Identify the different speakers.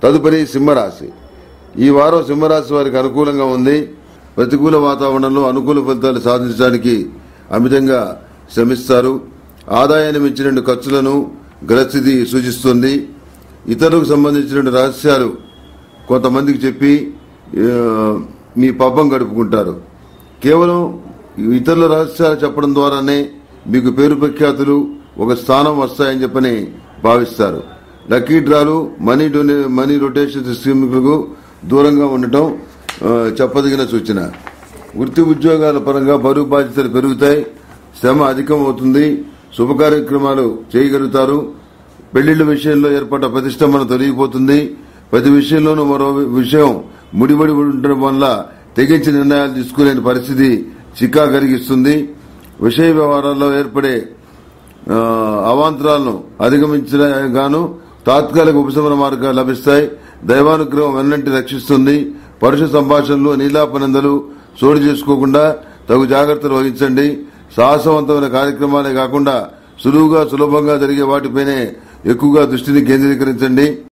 Speaker 1: తదుపరి సింహరాశి ఈ వారం సింహరాశి వారికి అనుకూలంగా ఉంది ప్రతికూల వాతావరణంలో అనుకూల ఫలితాలు సాధించడానికి అమితంగా శ్రమిస్తారు ఆదాయాన్ని మించిన ఖర్చులను గ్రస్థితి సూచిస్తుంది ఇతరులకు సంబంధించిన రహస్యాలు కొంతమందికి చెప్పి ఆ, మీ పబ్బం గడుపుకుంటారు కేవలం ఇతరుల రహస్యాలు చెప్పడం ద్వారానే మీకు పేరు ప్రఖ్యాతులు ఒక స్థానం వస్తాయని చెప్పని భావిస్తారు లక్కీ డ్రాలు మనీ డొనే మనీ రొటేషన్ స్కీములకు దూరంగా ఉండటం ఆ, చెప్పదగిన సూచన వృత్తి ఉద్యోగాల పరంగా బరువు బాధ్యతలు పెరుగుతాయి శ్రమ అధికం అవుతుంది శుభ కార్యక్రమాలు చేయగలుగుతారు పెళ్లిళ్ల విషయంలో ఏర్పడ్డ ప్రతిష్టంభన తొలగిపోతుంది ప్రతి విషయంలోనూ మరో విషయం ముడిపడి ఉండడం వల్ల తెగించి నిర్ణయాలు తీసుకోలేని పరిస్థితి చిక్కా కలిగిస్తుంది విషయ వ్యవహారాల్లో ఏర్పడే ఆ, అవాంతరాలను అధిగమించిన గాను తాత్కాలిక ఉపశమన మార్గాలు లభిస్తాయి దైవానుగ్రహం వెన్నంటి రక్షిస్తుంది పరుష సంభాషణలు నీలాపనందలు చోటు చేసుకోకుండా తగు జాగ్రత్తలు వహించండి సాహసవంతమైన కార్యక్రమాలే కాకుండా సులువుగా సులభంగా జరిగే వాటిపైనే ఎక్కువగా దృష్టిని కేంద్రీకరించండి